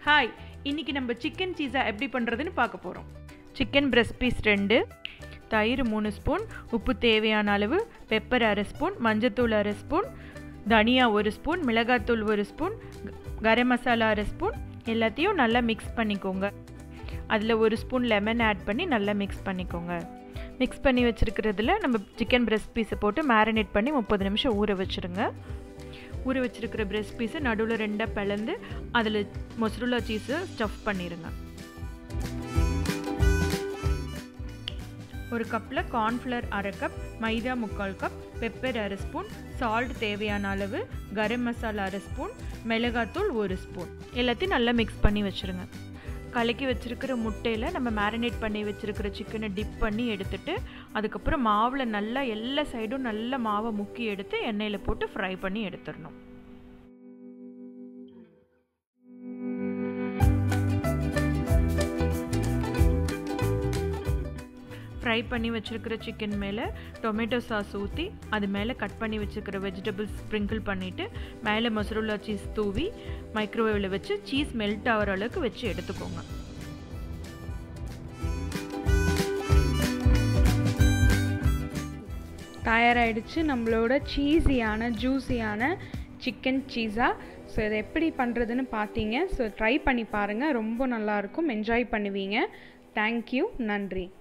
hi இன்னைக்கு நம்ம chicken seesaw எப்படி பண்ணுறதுன்னு பார்க்க போகிறோம் சிக்கன் பிரஸ்ட் பீஸ் ரெண்டு தயிர் மூணு ஸ்பூன் உப்பு தேவையான அளவு பெப்பர் அரை ஸ்பூன் மஞ்சத்தூள் அரை ஸ்பூன் தனியா ஒரு ஸ்பூன் மிளகாத்தூள் ஒரு ஸ்பூன் க- கரம் மசாலா அரை ஸ்பூன் எல்லாத்தையும் நல்லா மிக்ஸ் பண்ணிக்கோங்க அதில் ஒரு ஸ்பூன் லெமன் ஆட் பண்ணி நல்லா மிக்ஸ் பண்ணிக்கோங்க மிக்ஸ் பண்ணி வச்சுருக்கிறதுல நம்ம சிக்கன் பிரஸ்ட் பீஸை போட்டு மேரினேட் பண்ணி முப்பது நிமிஷம் ஊற வச்சுருங்க ஊற வச்சிருக்கிற பிரெஸ்ட் பீஸை நடுவில் ரெண்டாக பிளந்து அதில் மொசருலா சீஸை ஸ்டஃப் பண்ணிடுங்க ஒரு கப்பில் கார்ன்ஃப்ளவர் அரை கப் மைதா முக்கால் கப் பெப்பர் அரை ஸ்பூன் சால்ட் தேவையான அளவு கரம் மசாலா அரை ஸ்பூன் மிளகாத்தூள் ஒரு ஸ்பூன் எல்லாத்தையும் நல்லா மிக்ஸ் பண்ணி வச்சுருங்க கலக்கி வச்சிருக்கிற முட்டையில் நம்ம மேரினேட் பண்ணி வச்சிருக்கிற சிக்கனை டிப் பண்ணி எடுத்துட்டு அதுக்கப்புறம் மாவில் நல்லா எல்லா சைடும் நல்ல மாவை முக்கி எடுத்து எண்ணெயில் போட்டு ஃப்ரை பண்ணி எடுத்துடணும் ஃப்ரை பண்ணி வச்சிருக்கிற சிக்கன் மேலே டொமேட்டோ சாஸ் ஊற்றி அது மேலே கட் பண்ணி வச்சிருக்கிற வெஜிடபிள்ஸ் ஸ்ப்ரிங்கிள் பண்ணிவிட்டு மேலே மொசருல்லா சீஸ் தூவி மைக்ரோவேவில் வச்சு சீஸ் மெல்ட் ஆகிற அளவுக்கு வச்சு எடுத்துக்கோங்க தயாராகிடுச்சு நம்மளோட சீஸியான ஜூஸியான சிக்கன் சீஸா ஸோ இதை எப்படி பண்ணுறதுன்னு பார்த்தீங்க ஸோ ட்ரை பண்ணி பாருங்கள் ரொம்ப நல்லாயிருக்கும் என்ஜாய் பண்ணுவீங்க தேங்க்யூ நன்றி